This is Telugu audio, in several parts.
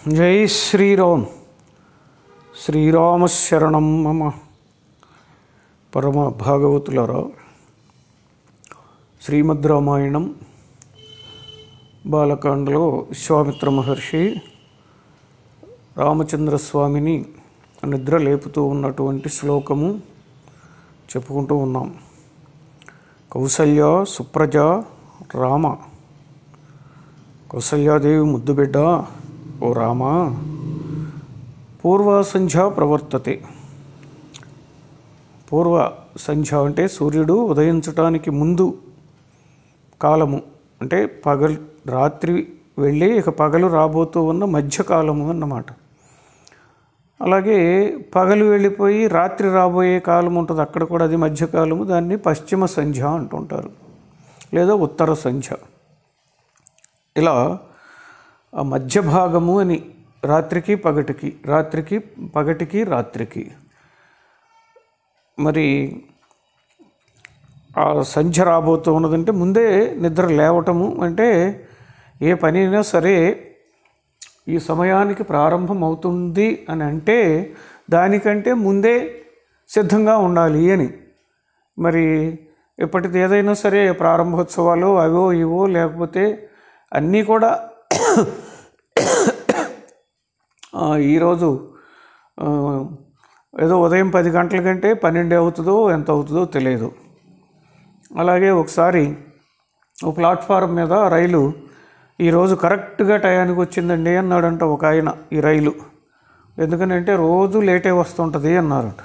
జై శ్రీరామ్ శ్రీరామశరణం మమ పరమ భాగవతులరా శ్రీమద్ రామాయణం బాలకాండలో విశ్వామిత్ర మహర్షి రామచంద్రస్వామిని నిద్ర లేపుతూ ఉన్నటువంటి శ్లోకము చెప్పుకుంటూ ఉన్నాం కౌసల్య సుప్రజ రామ కౌసల్యాదేవి ముద్దు బిడ్డ ఓ రామ పూర్వ సంధ్య ప్రవర్తతే పూర్వ సంధ్య అంటే సూర్యుడు ఉదయించటానికి ముందు కాలము అంటే పగలు రాత్రి వెళ్ళి ఇక పగలు రాబోతూ ఉన్న మధ్యకాలము అన్నమాట అలాగే పగలు వెళ్ళిపోయి రాత్రి రాబోయే కాలం ఉంటుంది అక్కడ కూడా అది మధ్యకాలము దాన్ని పశ్చిమ సంధ్య అంటుంటారు లేదా ఉత్తర సంధ్య ఇలా ఆ మధ్య భాగము అని రాత్రికి పగటికి రాత్రికి పగటికి రాత్రికి మరి ఆ సంధ్య రాబోతూ ఉన్నదంటే ముందే నిద్ర లేవటము అంటే ఏ పని అయినా సరే ఈ సమయానికి ప్రారంభం అవుతుంది అని అంటే దానికంటే ముందే సిద్ధంగా ఉండాలి అని మరి ఇప్పటిది ఏదైనా సరే ప్రారంభోత్సవాలు అవో ఇవో లేకపోతే అన్నీ కూడా ఆ, ఈరోజు ఆ, ఏదో ఉదయం పది గంటల కంటే పన్నెండు అవుతుందో ఎంత అవుతుందో తెలియదు అలాగే ఒకసారి ఓ ప్లాట్ఫారం మీద రైలు ఈరోజు కరెక్ట్గా టయానికి వచ్చిందండి అన్నాడంట ఒక ఆయన ఈ రైలు ఎందుకనంటే రోజు లేటే వస్తుంటుంది అన్నారంట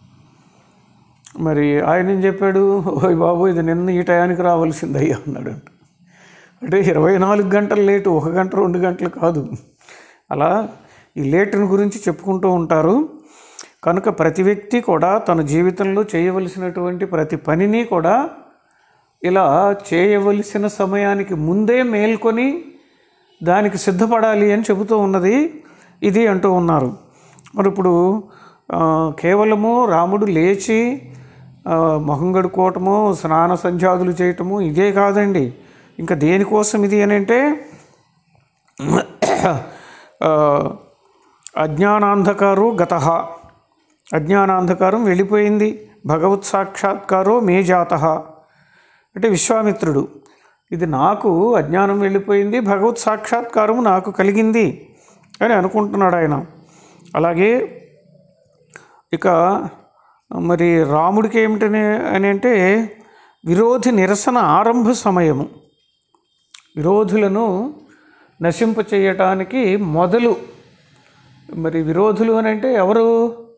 మరి ఆయన ఏం చెప్పాడు ఓయ్ బాబు ఇది నిన్న ఈ టయానికి రావాల్సింది అయ్యా అన్నాడంట అంటే ఇరవై నాలుగు గంటలు లేటు ఒక గంట రెండు గంటలు కాదు అలా ఈ లేటుని గురించి చెప్పుకుంటూ ఉంటారు కనుక ప్రతి వ్యక్తి కూడా తన జీవితంలో చేయవలసినటువంటి ప్రతి పనిని కూడా ఇలా చేయవలసిన సమయానికి ముందే మేల్కొని దానికి సిద్ధపడాలి అని చెబుతూ ఉన్నది ఇది అంటూ ఉన్నారు మరి ఇప్పుడు ఆ, కేవలము రాముడు లేచి ఆ, మొహం గడుకోవటము స్నాన సంధ్యాదులు చేయటము ఇదే కాదండి ఇంకా దేనికోసం ఇది అని అంటే ఆ, అజ్ఞానాంధకారు గత అజ్ఞానాంధకారం వెళ్ళిపోయింది భగవత్ సాక్షాత్కారో మే జాత అంటే విశ్వామిత్రుడు ఇది నాకు అజ్ఞానం వెళ్ళిపోయింది భగవత్ సాక్షాత్కారం నాకు కలిగింది అని అనుకుంటున్నాడు ఆయన అలాగే ఇక మరి రాముడికి ఏమిటని అని అంటే విరోధి నిరసన ఆరంభ సమయము విరోధులను నశింపచేయటానికి మొదలు మరి విరోధులు అని అంటే ఎవరు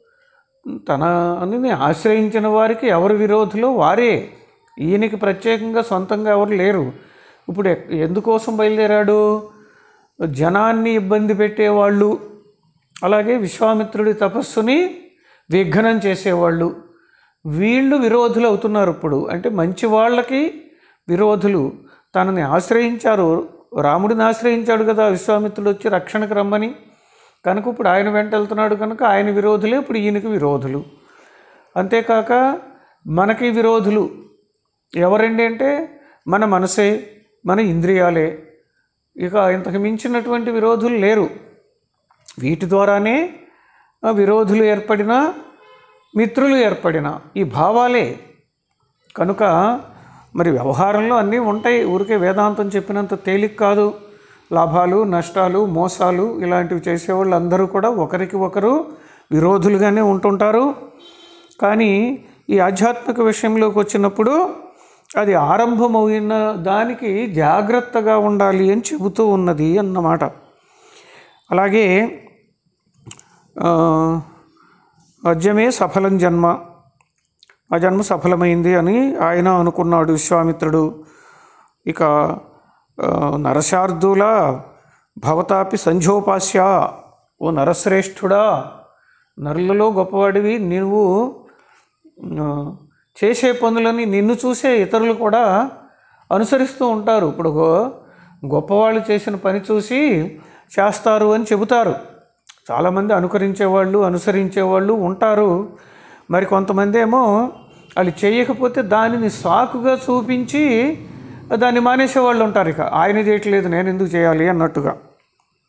తనని ఆశ్రయించిన వారికి ఎవరు విరోధులు వారే ఈయనకి ప్రత్యేకంగా సొంతంగా ఎవరు లేరు ఇప్పుడు ఎక్- ఎందుకోసం బయలుదేరాడు జనాన్ని ఇబ్బంది పెట్టేవాళ్ళు అలాగే విశ్వామిత్రుడి తపస్సుని విఘ్నం చేసేవాళ్ళు వీళ్ళు విరోధులు అవుతున్నారు ఇప్పుడు అంటే మంచి వాళ్ళకి విరోధులు తనని ఆశ్రయించారు రాముడిని ఆశ్రయించాడు కదా విశ్వామిత్రుడు వచ్చి రక్షణకు రమ్మని కనుక ఇప్పుడు ఆయన వెంట వెళ్తున్నాడు కనుక ఆయన విరోధులే ఇప్పుడు ఈయనకి విరోధులు అంతేకాక మనకి విరోధులు ఎవరండి అంటే మన మనసే మన ఇంద్రియాలే ఇక ఇంతకు మించినటువంటి విరోధులు లేరు వీటి ద్వారానే ఆ విరోధులు ఏర్పడిన మిత్రులు ఏర్పడిన ఈ భావాలే కనుక మరి వ్యవహారంలో అన్నీ ఉంటాయి ఊరికే వేదాంతం చెప్పినంత తేలిక కాదు లాభాలు నష్టాలు మోసాలు ఇలాంటివి చేసేవాళ్ళు అందరూ కూడా ఒకరికి ఒకరు విరోధులుగానే ఉంటుంటారు కానీ ఈ ఆధ్యాత్మిక విషయంలోకి వచ్చినప్పుడు అది ఆరంభమైన దానికి జాగ్రత్తగా ఉండాలి అని చెబుతూ ఉన్నది అన్నమాట అలాగే ఆ, అద్యమే సఫలం జన్మ ఆ జన్మ సఫలమైంది అని ఆయన అనుకున్నాడు విశ్వామిత్రుడు ఇక ఆ, నరశార్దుల భవతాపి సంధ్యోపాస్య ఓ నరశ్రేష్ఠుడా నరులలో గొప్పవాడివి నువ్వు ఆ, చేసే పనులని నిన్ను చూసే ఇతరులు కూడా అనుసరిస్తూ ఉంటారు ఇప్పుడు గో- గొప్పవాళ్ళు చేసిన పని చూసి చేస్తారు అని చెబుతారు చాలామంది అనుకరించేవాళ్ళు అనుసరించేవాళ్ళు ఉంటారు మరి కొంతమంది ఏమో వాళ్ళు చేయకపోతే దానిని సాకుగా చూపించి దాన్ని మానేసే వాళ్ళు ఉంటారు ఇక ఆయన చేయట్లేదు నేను ఎందుకు చేయాలి అన్నట్టుగా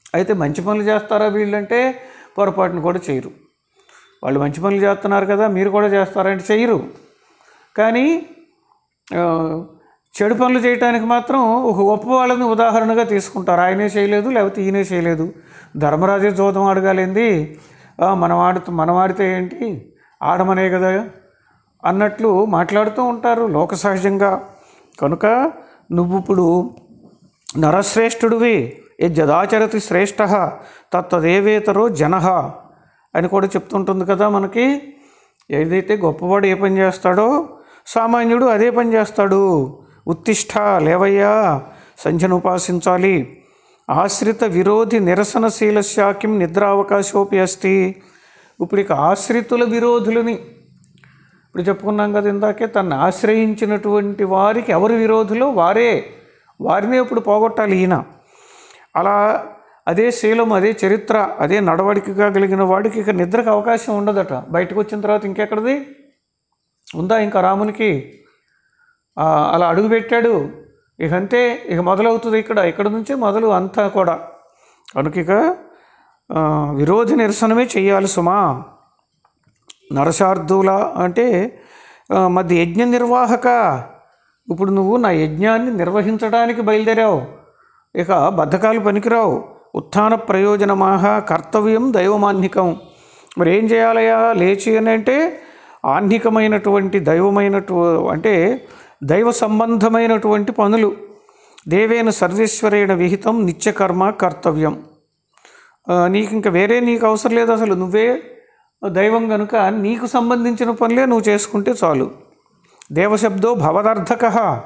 అయితే మంచి పనులు చేస్తారా వీళ్ళంటే పొరపాటును కూడా చేయరు వాళ్ళు మంచి పనులు చేస్తున్నారు కదా మీరు కూడా చేస్తారంటే చేయరు కానీ ఆ, చెడు పనులు చేయటానికి మాత్రం ఒక గొప్ప వాళ్ళని ఉదాహరణగా తీసుకుంటారు ఆయనే చేయలేదు లేకపోతే ఈయనే చేయలేదు ధర్మరాజే జోదం అడగాలింది ఆ, మనం ఆడుతూ మనం ఆడితే ఏంటి ఆడమనే కదా అన్నట్లు మాట్లాడుతూ ఉంటారు లోక సహజంగా కనుక నువ్వు ఇప్పుడు నరశ్రేష్ఠుడివి యజ్జదాచరతి శ్రేష్ఠ తత్తదేవేతరో జన అని కూడా చెప్తుంటుంది కదా మనకి ఏదైతే గొప్పవాడు ఏ పని చేస్తాడో సామాన్యుడు అదే పని చేస్తాడు ఉత్తిష్ట లేవయ్యా సంధ్యను ఉపాసించాలి ఆశ్రిత విరోధి నిరసనశీల శాఖ్యం నిద్రావకాశోపి అస్తి ఇప్పుడు ఇక ఆశ్రితుల విరోధులని ఇప్పుడు చెప్పుకున్నాం కదా ఇందాకే తను ఆశ్రయించినటువంటి వారికి ఎవరు విరోధులో వారే వారినే ఇప్పుడు పోగొట్టాలి ఈయన అలా అదే శీలం అదే చరిత్ర అదే నడవడికగా కలిగిన వాడికి ఇక నిద్రకు అవకాశం ఉండదట బయటకు వచ్చిన తర్వాత ఇంకెక్కడిది ఉందా ఇంకా రామునికి ఆ, అలా అడుగు పెట్టాడు ఇక అంతే ఇక మొదలవుతుంది ఇక్కడ ఇక్కడ నుంచే మొదలు అంతా కూడా కనుక ఇక ఆ, విరోధి నిరసనమే చెయ్యాలి సుమా నరసార్థుల అంటే ఆ, మధ్య యజ్ఞ నిర్వాహక ఇప్పుడు నువ్వు నా యజ్ఞాన్ని నిర్వహించడానికి బయలుదేరావు ఇక బద్ధకాలు పనికిరావు ఉత్థాన ప్రయోజనమాహ కర్తవ్యం దైవమాన్నికం మరి ఏం చేయాలయ్యా లేచి అని అంటే ఆహ్నికమైనటువంటి దైవమైనటు అంటే దైవ సంబంధమైనటువంటి పనులు దేవేన సర్వేశ్వరేణ విహితం నిత్యకర్మ కర్తవ్యం ఆ, నీకు ఇంకా వేరే నీకు అవసరం లేదు అసలు నువ్వే దైవం కనుక నీకు సంబంధించిన పనులే నువ్వు చేసుకుంటే చాలు దేవశబ్దో భవదర్థక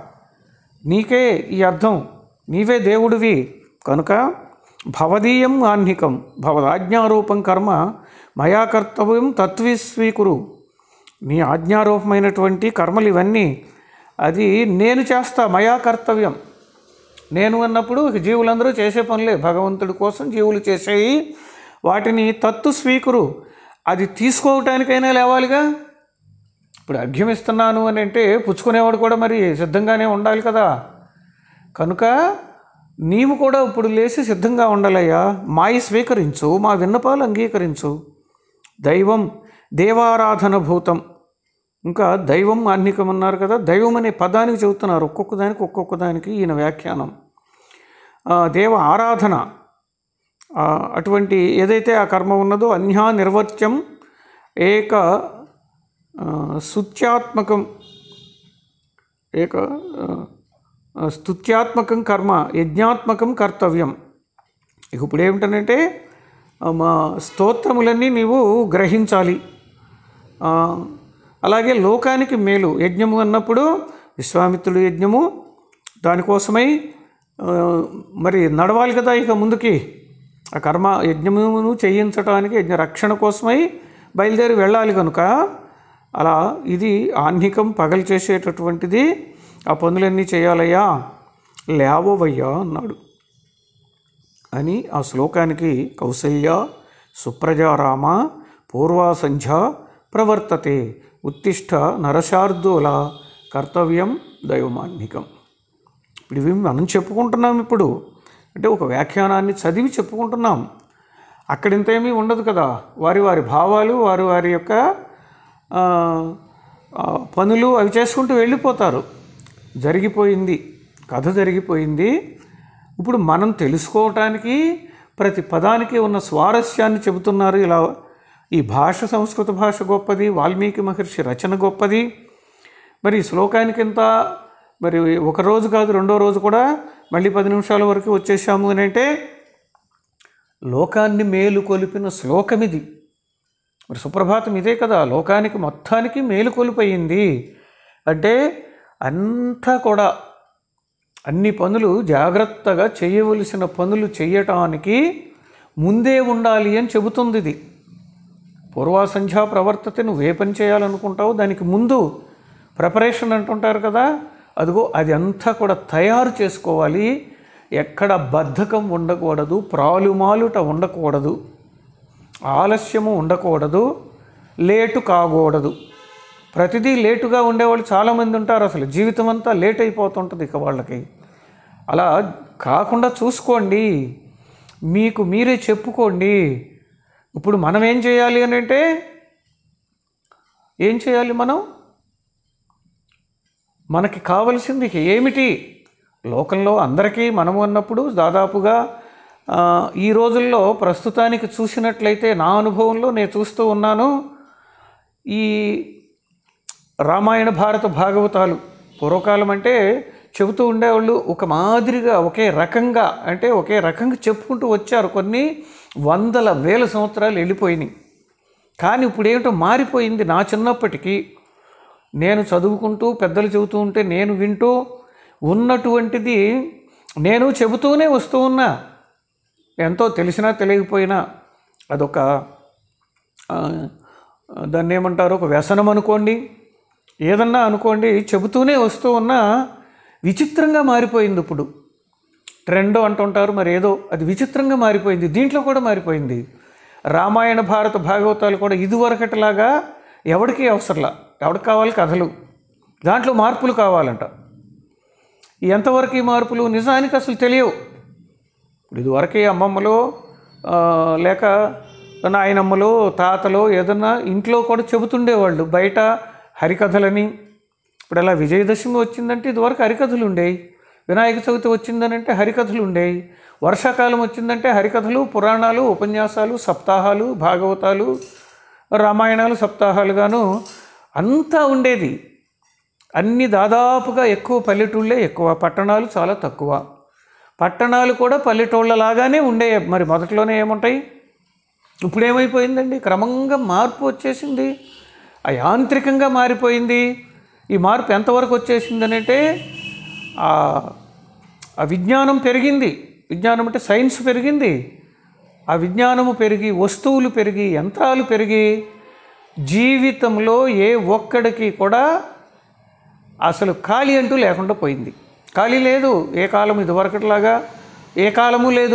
నీకే ఈ అర్థం నీవే దేవుడివి కనుక భవదీయం ఆహ్నికం భవదాజ్ఞారూపం కర్మ మయా కర్తవ్యం తత్వి స్వీకురు నీ ఆజ్ఞారూపమైనటువంటి కర్మలు ఇవన్నీ అది నేను చేస్తా మయా కర్తవ్యం నేను అన్నప్పుడు ఇక జీవులందరూ చేసే పనులే భగవంతుడి కోసం జీవులు చేసేవి వాటిని తత్తు స్వీకురు అది తీసుకోవటానికైనా లేవాలిగా ఇప్పుడు అర్ఘ్యం ఇస్తున్నాను అని అంటే పుచ్చుకునేవాడు కూడా మరి సిద్ధంగానే ఉండాలి కదా కనుక నీవు కూడా ఇప్పుడు లేచి సిద్ధంగా ఉండాలయ్యా మాయి స్వీకరించు మా విన్నపాలు అంగీకరించు దైవం దేవారాధన భూతం ఇంకా దైవం ఆహ్నికం అన్నారు కదా దైవం అనే పదానికి చెబుతున్నారు ఒక్కొక్క దానికి ఒక్కొక్క దానికి ఈయన వ్యాఖ్యానం ఆ, దేవ ఆరాధన ఆ, అటువంటి ఏదైతే ఆ కర్మ ఉన్నదో అన్యా నిర్వర్త్యం ఏక ఆ, శుత్యాత్మకం ఏక ఆ, స్తుత్యాత్మకం కర్మ యజ్ఞాత్మకం కర్తవ్యం ఇక ఇప్పుడు ఏమిటనంటే ఆ, మా స్తోత్రములన్నీ నీవు గ్రహించాలి ఆ, అలాగే లోకానికి మేలు యజ్ఞము అన్నప్పుడు విశ్వామిత్రుడు యజ్ఞము దానికోసమై ఆ, మరి నడవాలి కదా ఇక ముందుకి ఆ కర్మ యజ్ఞమును చేయించడానికి యజ్ఞ రక్షణ కోసమై బయలుదేరి వెళ్ళాలి కనుక అలా ఇది ఆహ్నికం పగలు చేసేటటువంటిది ఆ పనులన్నీ చేయాలయ్యా లేవవయ్యా అన్నాడు అని ఆ శ్లోకానికి కౌసల్య సుప్రజారామ పూర్వాసంధ్య ప్రవర్తతే ఉత్తిష్ట నరశార్దూల కర్తవ్యం దైవమాన్నికం ఇప్పుడు ఇవి మనం చెప్పుకుంటున్నాం ఇప్పుడు అంటే ఒక వ్యాఖ్యానాన్ని చదివి చెప్పుకుంటున్నాం అక్కడింతేమీ ఉండదు కదా వారి వారి భావాలు వారి వారి యొక్క ఆ, ఆ, పనులు అవి చేసుకుంటూ వెళ్ళిపోతారు జరిగిపోయింది కథ జరిగిపోయింది ఇప్పుడు మనం తెలుసుకోవటానికి ప్రతి పదానికి ఉన్న స్వారస్యాన్ని చెబుతున్నారు ఇలా ఈ భాష సంస్కృత భాష గొప్పది వాల్మీకి మహర్షి రచన గొప్పది మరి ఈ శ్లోకానికి ఇంత మరి ఒక రోజు కాదు రెండో రోజు కూడా మళ్ళీ పది నిమిషాల వరకు వచ్చేసాము అని అంటే లోకాన్ని మేలు కొలిపిన శ్లోకం ఇది మరి సుప్రభాతం ఇదే కదా లోకానికి మొత్తానికి మేలు కొలిపోయింది అంటే అంతా కూడా అన్ని పనులు జాగ్రత్తగా చేయవలసిన పనులు చేయటానికి ముందే ఉండాలి అని చెబుతుంది ఇది పూర్వాసంధ్యా ప్రవర్తతే నువ్వు ఏ పని చేయాలనుకుంటావో దానికి ముందు ప్రిపరేషన్ అంటుంటారు కదా అదిగో అది అంతా కూడా తయారు చేసుకోవాలి ఎక్కడ బద్ధకం ఉండకూడదు ప్రాలుమాలుట ఉండకూడదు ఆలస్యము ఉండకూడదు లేటు కాకూడదు ప్రతిదీ లేటుగా ఉండేవాళ్ళు చాలామంది ఉంటారు అసలు జీవితం అంతా లేట్ అయిపోతుంటుంది ఇక వాళ్ళకి అలా కాకుండా చూసుకోండి మీకు మీరే చెప్పుకోండి ఇప్పుడు మనం ఏం చేయాలి అని అంటే ఏం చేయాలి మనం మనకి కావలసింది ఏమిటి లోకంలో అందరికీ మనము అన్నప్పుడు దాదాపుగా ఆ, ఈ రోజుల్లో ప్రస్తుతానికి చూసినట్లయితే నా అనుభవంలో నేను చూస్తూ ఉన్నాను ఈ రామాయణ భారత భాగవతాలు పూర్వకాలం అంటే చెబుతూ ఉండేవాళ్ళు ఒక మాదిరిగా ఒకే రకంగా అంటే ఒకే రకంగా చెప్పుకుంటూ వచ్చారు కొన్ని వందల వేల సంవత్సరాలు వెళ్ళిపోయినాయి కానీ ఇప్పుడు ఏమిటో మారిపోయింది నా చిన్నప్పటికీ నేను చదువుకుంటూ పెద్దలు చెబుతూ ఉంటే నేను వింటూ ఉన్నటువంటిది నేను చెబుతూనే వస్తూ ఉన్నా ఎంతో తెలిసినా తెలియకపోయినా అదొక ఆ, దాన్ని ఏమంటారు ఒక వ్యసనం అనుకోండి ఏదన్నా అనుకోండి చెబుతూనే వస్తూ ఉన్నా విచిత్రంగా మారిపోయింది ఇప్పుడు ట్రెండ్ అంటుంటారు మరి ఏదో అది విచిత్రంగా మారిపోయింది దీంట్లో కూడా మారిపోయింది రామాయణ భారత భాగవతాలు కూడా ఇదివరకటిలాగా ఎవరికి అవసరంలా ఎవరికి కావాలి కథలు దాంట్లో మార్పులు కావాలంట ఎంతవరకు ఈ మార్పులు నిజానికి అసలు తెలియవు ఇప్పుడు ఇదివరకే అమ్మమ్మలో ఆ, లేక నాయనమ్మలో తాతలో ఏదన్నా ఇంట్లో కూడా చెబుతుండేవాళ్ళు బయట హరికథలని ఇప్పుడు అలా విజయదశమి వచ్చిందంటే ఇదివరకు హరికథలు ఉండేవి వినాయక చవితి వచ్చిందనంటే హరికథలు ఉండేవి వర్షాకాలం వచ్చిందంటే హరికథలు పురాణాలు ఉపన్యాసాలు సప్తాహాలు భాగవతాలు రామాయణాలు సప్తాహాలుగాను అంతా ఉండేది అన్ని దాదాపుగా ఎక్కువ పల్లెటూళ్ళే ఎక్కువ పట్టణాలు చాలా తక్కువ పట్టణాలు కూడా పల్లెటూళ్ళలాగానే ఉండే మరి మొదట్లోనే ఏముంటాయి ఇప్పుడు ఏమైపోయిందండి క్రమంగా మార్పు వచ్చేసింది ఆ యాంత్రికంగా మారిపోయింది ఈ మార్పు ఎంతవరకు వచ్చేసింది అంటే ఆ ఆ విజ్ఞానం పెరిగింది విజ్ఞానం అంటే సైన్స్ పెరిగింది ఆ విజ్ఞానము పెరిగి వస్తువులు పెరిగి యంత్రాలు పెరిగి జీవితంలో ఏ ఒక్కడికి కూడా అసలు ఖాళీ అంటూ లేకుండా పోయింది ఖాళీ లేదు ఏ కాలం ఇదివరకట్లాగా ఏ కాలము లేదు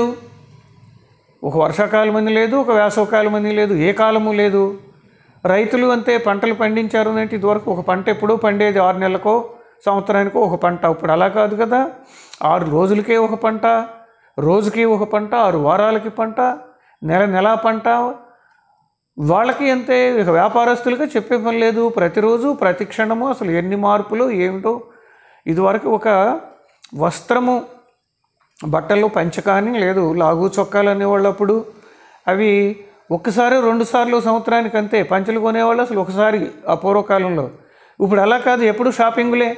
ఒక వర్షాకాలం అని లేదు ఒక వేసవకాలం అని లేదు ఏ కాలము లేదు రైతులు అంతే పంటలు పండించారు అంటే ఇదివరకు ఒక పంట ఎప్పుడో పండేది ఆరు నెలలకో సంవత్సరానికో ఒక పంట ఇప్పుడు అలా కాదు కదా ఆరు రోజులకే ఒక పంట రోజుకి ఒక పంట ఆరు వారాలకి పంట నెల నెలా పంట వాళ్ళకి అంతే ఇక వ్యాపారస్తులుగా చెప్పే పని లేదు ప్రతిరోజు ప్రతి క్షణము అసలు ఎన్ని మార్పులు ఏమిటో ఇదివరకు ఒక వస్త్రము బట్టలు పంచకాని లేదు లాగు చొక్కాలు అనేవాళ్ళు అప్పుడు అవి ఒక్కసారి రెండు సార్లు సంవత్సరానికి అంతే పంచలు కొనేవాళ్ళు అసలు ఒకసారి ఆ పూర్వకాలంలో ఇప్పుడు అలా కాదు ఎప్పుడు షాపింగులే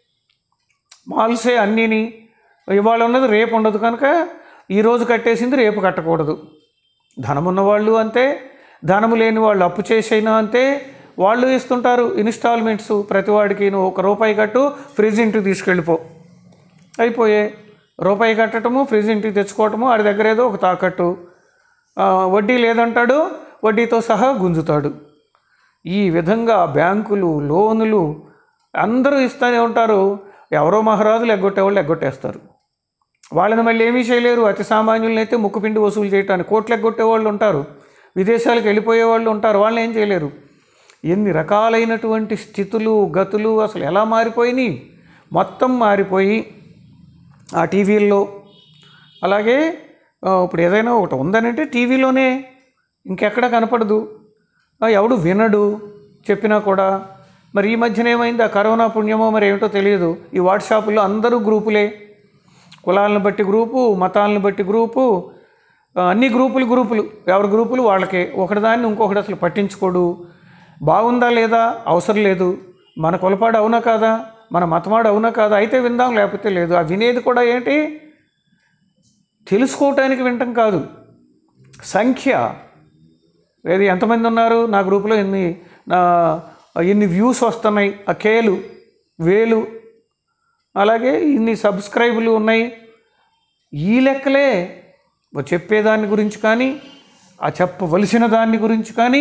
మాల్సే అన్నీని ఇవాళ ఉన్నది రేపు ఉండదు కనుక ఈరోజు కట్టేసింది రేపు కట్టకూడదు ధనం ఉన్నవాళ్ళు అంతే ధనము లేని వాళ్ళు అప్పు చేసైనా అంతే వాళ్ళు ఇస్తుంటారు ఇన్స్టాల్మెంట్స్ ప్రతివాడికి నువ్వు ఒక రూపాయి కట్టు ఫ్రిడ్జ్ ఇంటికి తీసుకెళ్ళిపో అయిపోయే రూపాయి కట్టడము ఫ్రిడ్జ్ ఇంటికి తెచ్చుకోవటము వాడి దగ్గర ఏదో ఒక తాకట్టు ఆ, వడ్డీ లేదంటాడు వడ్డీతో సహా గుంజుతాడు ఈ విధంగా బ్యాంకులు లోనులు అందరూ ఇస్తూనే ఉంటారు ఎవరో మహారాజులు ఎగ్గొట్టేవాళ్ళు ఎగ్గొట్టేస్తారు వాళ్ళని మళ్ళీ ఏమీ చేయలేరు అతి సామాన్యులను అయితే ముక్కుపిండి వసూలు చేయటానికి కోట్లు ఎగ్గొట్టేవాళ్ళు ఉంటారు విదేశాలకు వెళ్ళిపోయే వాళ్ళు ఉంటారు వాళ్ళని ఏం చేయలేరు ఎన్ని రకాలైనటువంటి స్థితులు గతులు అసలు ఎలా మారిపోయినాయి మొత్తం మారిపోయి ఆ టీవీల్లో అలాగే ఆ, ఇప్పుడు ఏదైనా ఒకటి ఉందనంటే టీవీలోనే ఇంకెక్కడ కనపడదు ఆ, ఎవడు వినడు చెప్పినా కూడా మరి ఈ మధ్యన ఏమైంది ఆ కరోనా పుణ్యమో మరి ఏమిటో తెలియదు ఈ వాట్సాప్లో అందరూ గ్రూపులే కులాలను బట్టి గ్రూపు మతాలను బట్టి గ్రూపు ఆ, అన్ని గ్రూపులు గ్రూపులు ఎవరి గ్రూపులు వాళ్ళకే ఒకటి దాన్ని ఇంకొకటి అసలు పట్టించుకోడు బాగుందా లేదా అవసరం లేదు మన కులపాడు అవునా కాదా మన మతమాడు అవునా కాదా అయితే విందాం లేకపోతే లేదు ఆ వినేది కూడా ఏంటి తెలుసుకోవటానికి వినటం కాదు సంఖ్య ఏది ఎంతమంది ఉన్నారు నా గ్రూపులో ఎన్ని నా ఎన్ని వ్యూస్ వస్తున్నాయి ఆ కేలు వేలు అలాగే ఇన్ని సబ్స్క్రైబులు ఉన్నాయి ఈ లెక్కలే ఓ చెప్పేదాని గురించి కానీ ఆ చెప్పవలసిన దాన్ని గురించి కానీ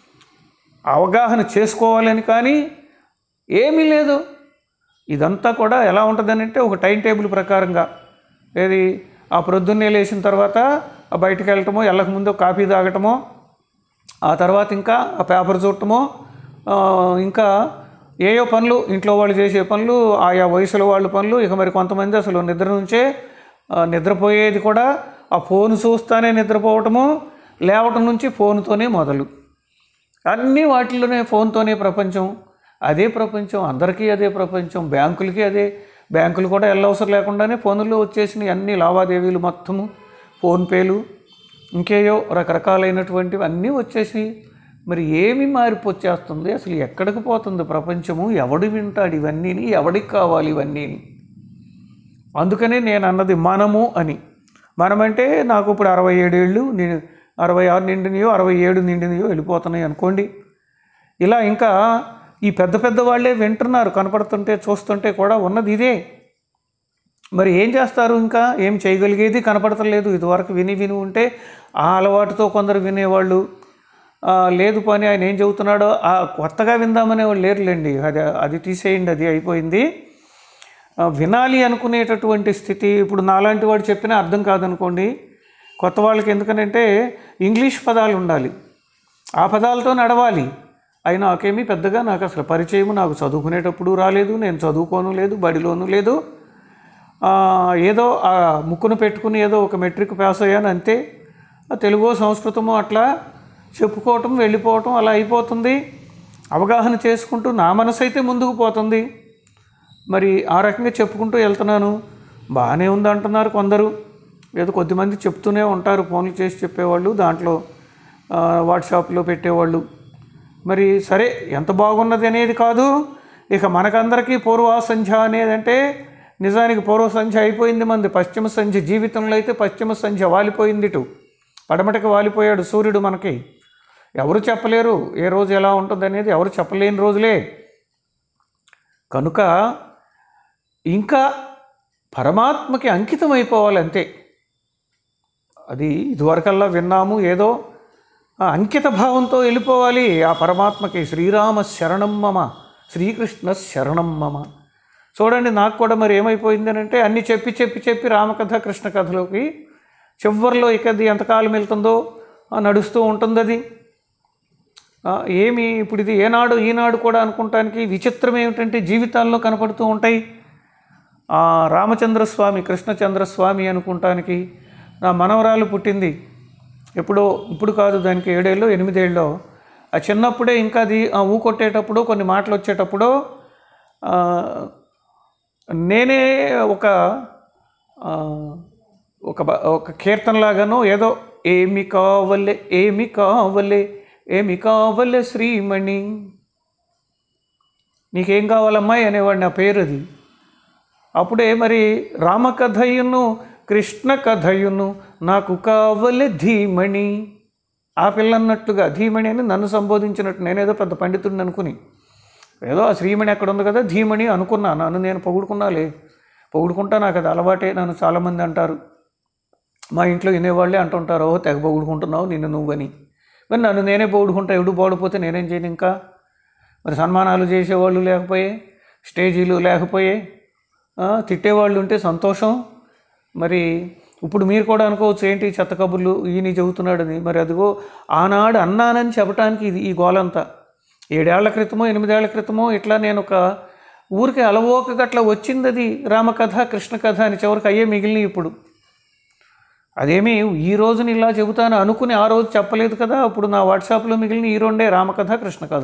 అవగాహన చేసుకోవాలని కానీ ఏమీ లేదు ఇదంతా కూడా ఎలా ఉంటుందని అంటే ఒక టైం టేబుల్ ప్రకారంగా ఏది ఆ ప్రొద్దున్నే లేచిన తర్వాత ఆ బయటికి వెళ్ళటమో వెళ్ళక ముందు కాఫీ తాగటమో ఆ తర్వాత ఇంకా ఆ పేపర్ చూడటమో ఆ, ఇంకా ఏయో పనులు ఇంట్లో వాళ్ళు చేసే పనులు ఆయా వయసులో వాళ్ళ పనులు ఇక మరి కొంతమంది అసలు నిద్ర నుంచే ఆ, నిద్రపోయేది కూడా ఆ ఫోన్ చూస్తానే నిద్రపోవటము లేవటం నుంచి ఫోన్తోనే మొదలు అన్నీ వాటిల్లోనే ఫోన్తోనే ప్రపంచం అదే ప్రపంచం అందరికీ అదే ప్రపంచం బ్యాంకులకి అదే బ్యాంకులు కూడా వెళ్ళవసరం లేకుండానే ఫోన్లో వచ్చేసినాయి అన్ని లావాదేవీలు మొత్తము ఫోన్పేలు ఇంకేయో రకరకాలైనటువంటివి అన్నీ వచ్చేసి మరి ఏమి మార్పు వచ్చేస్తుంది అసలు ఎక్కడికి పోతుంది ప్రపంచము ఎవడు వింటాడు ఇవన్నీ ఎవడికి కావాలి ఇవన్నీ అందుకనే నేను అన్నది మనము అని మనమంటే నాకు ఇప్పుడు అరవై ఏడేళ్ళు నేను అరవై ఆరు నిండినయో అరవై ఏడు నిండినయో వెళ్ళిపోతున్నాయి అనుకోండి ఇలా ఇంకా ఈ పెద్ద పెద్ద వాళ్ళే వింటున్నారు కనపడుతుంటే చూస్తుంటే కూడా ఉన్నది ఇదే మరి ఏం చేస్తారు ఇంకా ఏం చేయగలిగేది కనపడతలేదు ఇదివరకు విని విని ఉంటే ఆ అలవాటుతో కొందరు వినేవాళ్ళు ఆ, లేదు పని ఆయన ఏం చెబుతున్నాడో ఆ కొత్తగా విందామనే వాళ్ళు లేరులేండి అది అది తీసేయండి అది అయిపోయింది ఆ, వినాలి అనుకునేటటువంటి స్థితి ఇప్పుడు నాలాంటి వాడు చెప్పినా అర్థం కాదనుకోండి కొత్త వాళ్ళకి ఎందుకనంటే ఇంగ్లీష్ పదాలు ఉండాలి ఆ పదాలతో నడవాలి అయినా నాకేమీ పెద్దగా నాకు అసలు పరిచయము నాకు చదువుకునేటప్పుడు రాలేదు నేను చదువుకోను లేదు బడిలోనూ లేదు ఆ, ఏదో ఆ ముక్కును పెట్టుకుని ఏదో ఒక మెట్రిక్ పాస్ అయ్యాను అంతే ఆ తెలుగు సంస్కృతము అట్లా చెప్పుకోవటం వెళ్ళిపోవటం అలా అయిపోతుంది అవగాహన చేసుకుంటూ నా మనసు అయితే ముందుకు పోతుంది మరి ఆ రకంగా చెప్పుకుంటూ వెళ్తున్నాను బాగానే ఉంది అంటున్నారు కొందరు ఏదో కొద్దిమంది చెప్తూనే ఉంటారు ఫోన్లు చేసి చెప్పేవాళ్ళు దాంట్లో ఆ, వాట్సాప్లో పెట్టేవాళ్ళు మరి సరే ఎంత బాగున్నది అనేది కాదు ఇక మనకందరికీ పూర్వ సంధ్య అనేది అంటే నిజానికి పూర్వ సంధ్య అయిపోయింది మంది పశ్చిమ సంధ్య జీవితంలో అయితే పశ్చిమ సంధ్య వాలిపోయింది ఇటు పడమటకి వాలిపోయాడు సూర్యుడు మనకి ఎవరు చెప్పలేరు ఏ రోజు ఎలా ఉంటుంది అనేది ఎవరు చెప్పలేని రోజులే కనుక ఇంకా పరమాత్మకి అంకితం అయిపోవాలి అంతే అది ఇదివరకల్లా విన్నాము ఏదో ఆ అంకిత భావంతో వెళ్ళిపోవాలి ఆ పరమాత్మకి శ్రీరామ శరణం మమ శ్రీకృష్ణ శరణం మమ చూడండి నాకు కూడా మరి ఏమైపోయింది అని అంటే అన్ని చెప్పి చెప్పి చెప్పి రామకథ కృష్ణ కథలోకి చివరిలో ఇక అది ఎంతకాలం వెళ్తుందో ఆ, నడుస్తూ ఉంటుంది అది ఆ, ఏమి ఇప్పుడు ఇది ఏనాడు ఈనాడు కూడా అనుకుంటానికి విచిత్రం ఏమిటంటే జీవితాల్లో కనపడుతూ ఉంటాయి ఆ రామచంద్రస్వామి కృష్ణచంద్రస్వామి అనుకుంటానికి నా మనవరాలు పుట్టింది ఎప్పుడో ఇప్పుడు కాదు దానికి ఏడేళ్ళు ఎనిమిదేళ్ళలో ఆ చిన్నప్పుడే ఇంకా అది ఆ ఊ కొట్టేటప్పుడు కొన్ని మాటలు వచ్చేటప్పుడు ఆ, నేనే ఒక ఆ, ఒక బ- ఒక కీర్తనలాగానో ఏదో ఏమి కావలే ఏమి కావలే ఏమి కావలే శ్రీమణి నీకేం కావాలమ్మాయి అనేవాడు నా పేరు అది అప్పుడే మరి రామకథయును కృష్ణ కథయును నాకు కావలే ధీమణి ఆ పిల్ల అన్నట్టుగా ధీమణి అని నన్ను సంబోధించినట్టు నేనేదో పెద్ద పండితుడిని అనుకుని ఏదో ఆ శ్రీమణి అక్కడ ఉంది కదా ధీమణి అనుకున్నా నన్ను నేను పొగుడుకున్నాలే పొగుడుకుంటా నాకు అది అలవాటే నన్ను చాలామంది అంటారు మా ఇంట్లో వినేవాళ్ళే అంటుంటారు ఓ తెగ పొగుడుకుంటున్నావు నిన్ను నువ్వని మరి నన్ను నేనే పొగుడుకుంటా ఎవడు పోడిపోతే నేనేం చేయను ఇంకా మరి సన్మానాలు చేసేవాళ్ళు లేకపోయే స్టేజీలు లేకపోయే ఆ, తిట్టేవాళ్ళు ఉంటే సంతోషం మరి ఇప్పుడు మీరు కూడా అనుకోవచ్చు ఏంటి చెత్త కబుర్లు ఈయన చెబుతున్నాడని మరి అదిగో ఆనాడు అన్నానని చెప్పడానికి ఇది ఈ గోలంతా ఏడేళ్ల క్రితమో ఎనిమిదేళ్ల క్రితమో ఇట్లా నేను ఒక ఊరికి అలవోక గట్ల వచ్చింది అది రామకథ కృష్ణ కథ అని చివరికి అయ్యే మిగిలినవి ఇప్పుడు అదేమి ఈ రోజుని ఇలా చెబుతాను అనుకుని ఆ రోజు చెప్పలేదు కదా అప్పుడు నా వాట్సాప్లో మిగిలిన ఈ రెండే రామకథ కృష్ణ కథ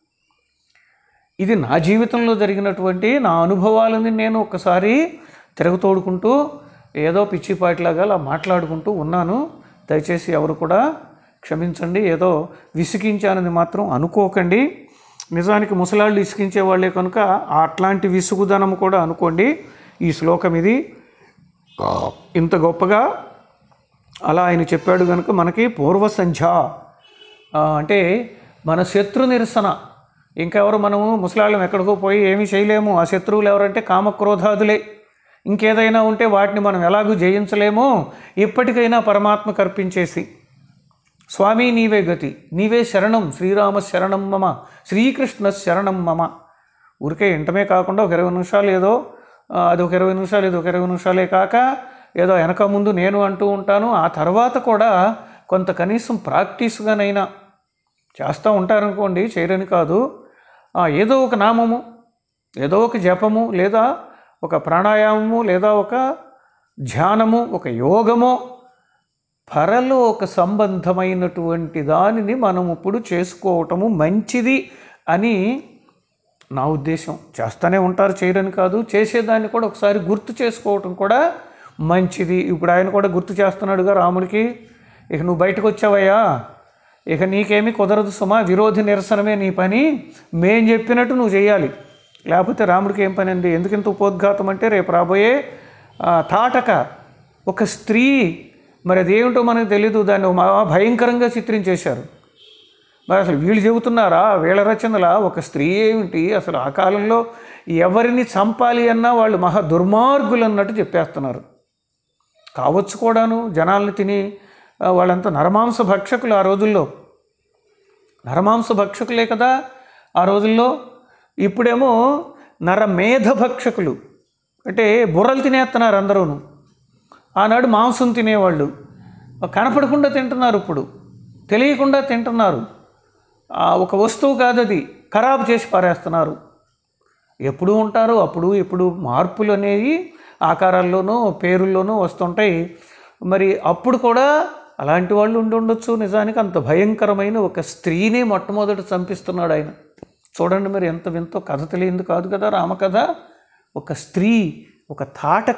ఇది నా జీవితంలో జరిగినటువంటి నా అనుభవాలని నేను ఒకసారి తిరగతోడుకుంటూ ఏదో పిచ్చిపాటిలాగా అలా మాట్లాడుకుంటూ ఉన్నాను దయచేసి ఎవరు కూడా క్షమించండి ఏదో విసిగించానని మాత్రం అనుకోకండి నిజానికి ముసలాళ్ళు ఇసికించే వాళ్ళే కనుక అట్లాంటి విసుగుదనం కూడా అనుకోండి ఈ శ్లోకం ఇది ఇంత గొప్పగా అలా ఆయన చెప్పాడు కనుక మనకి పూర్వ సంధ్య ఆ, అంటే మన శత్రు నిరసన ఇంకెవరు మనము ముసలాళ్ళం ఎక్కడికో పోయి ఏమీ చేయలేము ఆ శత్రువులు ఎవరంటే కామక్రోధాదులే ఇంకేదైనా ఉంటే వాటిని మనం ఎలాగూ జయించలేమో ఇప్పటికైనా పరమాత్మకు అర్పించేసి స్వామి నీవే గతి నీవే శరణం శ్రీరామ శరణం మమ శ్రీకృష్ణ శరణం మమ ఊరికే ఇంటమే కాకుండా ఒక ఇరవై నిమిషాలు ఏదో ఆ, అది ఒక ఇరవై నిమిషాలు ఇది ఒక ఇరవై నిమిషాలే కాక ఏదో వెనక ముందు నేను అంటూ ఉంటాను ఆ తర్వాత కూడా కొంత కనీసం ప్రాక్టీస్గానైనా చేస్తూ ఉంటారనుకోండి చేయరని కాదు ఆ, ఏదో ఒక నామము ఏదో ఒక జపము లేదా ఒక ప్రాణాయామము లేదా ఒక ధ్యానము ఒక యోగము పరలోక సంబంధమైనటువంటి దానిని మనం ఇప్పుడు చేసుకోవటము మంచిది అని నా ఉద్దేశం చేస్తూనే ఉంటారు చేయరని కాదు చేసేదాన్ని కూడా ఒకసారి గుర్తు చేసుకోవటం కూడా మంచిది ఇప్పుడు ఆయన కూడా గుర్తు చేస్తున్నాడుగా రాముడికి ఇక నువ్వు బయటకు వచ్చావయ్యా ఇక నీకేమీ కుదరదు సుమా విరోధి నిరసనమే నీ పని మేం చెప్పినట్టు నువ్వు చేయాలి లేకపోతే రాముడికి ఏం పని అండి ఎందుకింత ఉపోద్ఘాతం అంటే రేపు రాబోయే ఆ, తాటక ఒక స్త్రీ మరి అదేమిటో మనకు తెలీదు దాన్ని మహా భయంకరంగా చిత్రించేశారు మరి అసలు వీళ్ళు చెబుతున్నారా వీళ్ళ రచనల ఒక స్త్రీ ఏమిటి అసలు ఆ కాలంలో ఎవరిని చంపాలి అన్నా వాళ్ళు మహా దుర్మార్గులు అన్నట్టు చెప్పేస్తున్నారు కావచ్చు కూడాను జనాల్ని తిని ఆ, వాళ్ళంతా నరమాంస భక్షకులు ఆ రోజుల్లో నరమాంస భక్షకులే కదా ఆ రోజుల్లో ఇప్పుడేమో నరమేధ భక్షకులు అంటే బుర్రలు తినేస్తున్నారు అందరూను ఆనాడు మాంసం తినేవాళ్ళు కనపడకుండా తింటున్నారు ఇప్పుడు తెలియకుండా తింటున్నారు ఆ, ఒక వస్తువు కాదు అది ఖరాబు చేసి పారేస్తున్నారు ఎప్పుడు ఉంటారు అప్పుడు ఇప్పుడు మార్పులు అనేవి ఆకారాల్లోనూ పేరుల్లోనూ వస్తుంటాయి మరి అప్పుడు కూడా అలాంటి వాళ్ళు ఉండి ఉండొచ్చు నిజానికి అంత భయంకరమైన ఒక స్త్రీనే మొట్టమొదట చంపిస్తున్నాడు ఆయన చూడండి మరి ఎంత వింతో కథ తెలియంది కాదు కదా రామకథ ఒక స్త్రీ ఒక తాటక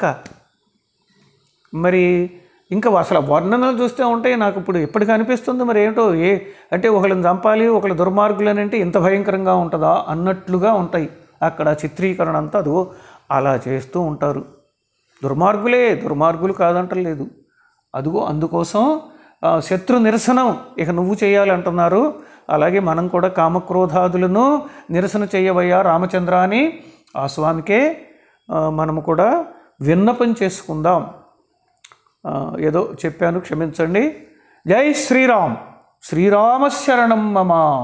మరి ఇంకా అసలు వర్ణనలు చూస్తే ఉంటాయి నాకు ఇప్పుడు ఎప్పటికి అనిపిస్తుంది మరి ఏంటో ఏ అంటే ఒకళ్ళని చంపాలి ఒకళ్ళు దుర్మార్గులని అంటే ఇంత భయంకరంగా ఉంటుందా అన్నట్లుగా ఉంటాయి అక్కడ చిత్రీకరణ అంతా అదిగో అలా చేస్తూ ఉంటారు దుర్మార్గులే దుర్మార్గులు కాదంటలేదు అదిగో అందుకోసం ఆ, శత్రు నిరసనం ఇక నువ్వు చేయాలంటున్నారు అలాగే మనం కూడా కామక్రోధాదులను నిరసన చేయవయ్యా రామచంద్ర అని ఆ స్వామికే ఆ, మనము కూడా విన్నపం చేసుకుందాం ఆ, ఏదో చెప్పాను క్షమించండి జై శ్రీరామ్ శ్రీరామ శరణం మమ